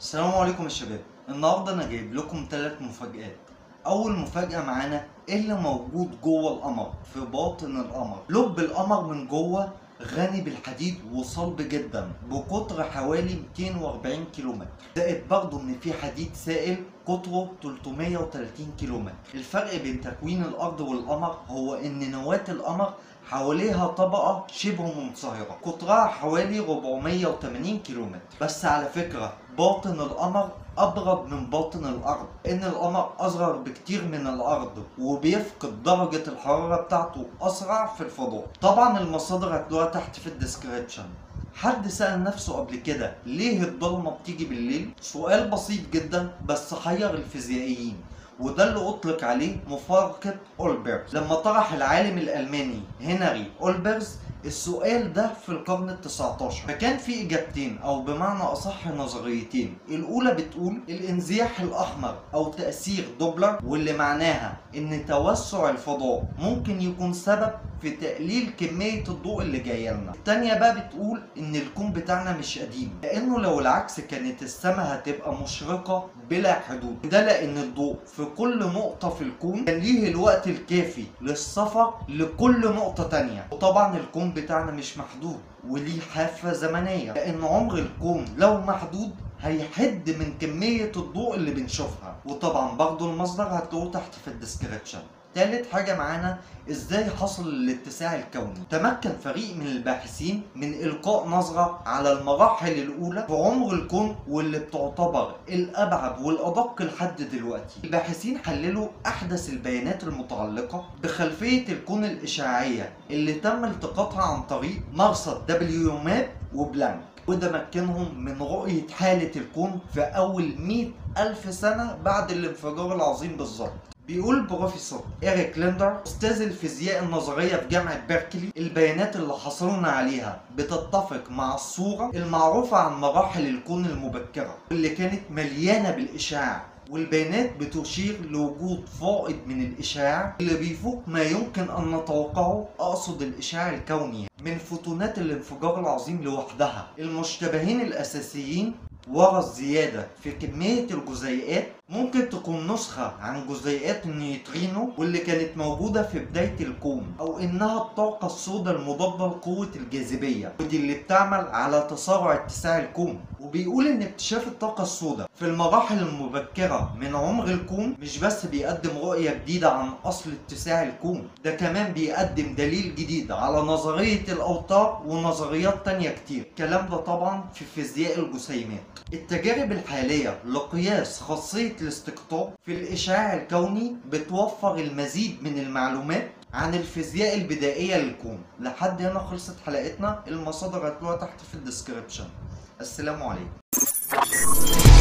السلام عليكم يا شباب النهارده انا جايب لكم ثلاث مفاجآت اول مفاجأة معانا ايه اللي موجود جوه القمر في باطن القمر لب القمر من جوه غني بالحديد وصلب جدا بقطر حوالي 240 كيلومتر زائد برضه ان في حديد سائل قطره 330 كيلومتر الفرق بين تكوين الارض والقمر هو ان نواة القمر حواليها طبقة شبه منصهرة قطرها حوالي 480 كيلومتر بس على فكرة باطن القمر أبرد من باطن الأرض إن القمر أصغر بكتير من الأرض وبيفقد درجة الحرارة بتاعته أسرع في الفضاء طبعا المصادر هتلاقوها تحت في الديسكريبشن حد سأل نفسه قبل كده ليه الضلمة بتيجي بالليل؟ سؤال بسيط جدا بس حير الفيزيائيين وده اللي اطلق عليه مفارقة اولبرز لما طرح العالم الالماني هنري اولبرز السؤال ده في القرن ال 19 فكان في اجابتين او بمعنى اصح نظريتين الاولى بتقول الانزياح الاحمر او تاثير دوبلر واللي معناها ان توسع الفضاء ممكن يكون سبب في تقليل كمية الضوء اللي جاية لنا التانية بقى بتقول ان الكون بتاعنا مش قديم لانه لو العكس كانت السماء هتبقى مشرقة بلا حدود ده لان الضوء في كل نقطة في الكون كان ليه الوقت الكافي للسفر لكل نقطة تانية وطبعا الكون بتاعنا مش محدود وليه حافة زمنية لان عمر الكون لو محدود هيحد من كمية الضوء اللي بنشوفها وطبعا برضو المصدر هتلاقوه تحت في الديسكريبشن تالت حاجة معانا ازاي حصل الاتساع الكوني تمكن فريق من الباحثين من القاء نظرة على المراحل الاولى في عمر الكون واللي بتعتبر الابعد والادق لحد دلوقتي الباحثين حللوا احدث البيانات المتعلقة بخلفية الكون الاشعاعية اللي تم التقاطها عن طريق مرصد دبليو ماب وبلانك وده مكنهم من رؤية حالة الكون في أول 100 ألف سنة بعد الانفجار العظيم بالظبط بيقول البروفيسور إيريك ليندر أستاذ الفيزياء النظرية في جامعة بيركلي البيانات اللي حصلنا عليها بتتفق مع الصورة المعروفة عن مراحل الكون المبكرة واللي كانت مليانة بالإشعاع والبيانات بتشير لوجود فائض من الإشعاع اللي بيفوق ما يمكن أن نتوقعه أقصد الإشعاع الكوني من فوتونات الانفجار العظيم لوحدها المشتبهين الأساسيين ورا الزيادة في كمية الجزيئات ممكن تكون نسخة عن جزيئات النيوترينو واللي كانت موجودة في بداية الكون أو إنها الطاقة السوداء المضادة لقوة الجاذبية ودي اللي بتعمل على تسارع اتساع الكون وبيقول إن اكتشاف الطاقة السوداء في المراحل المبكرة من عمر الكون مش بس بيقدم رؤية جديدة عن أصل اتساع الكون ده كمان بيقدم دليل جديد على نظرية الأوتار ونظريات تانية كتير الكلام ده طبعا في فيزياء الجسيمات التجارب الحالية لقياس خاصية الاستقطاب في الإشعاع الكوني بتوفر المزيد من المعلومات عن الفيزياء البدائية للكون لحد هنا خلصت حلقتنا المصادر هتلاقوها تحت في الديسكريبشن السلام عليكم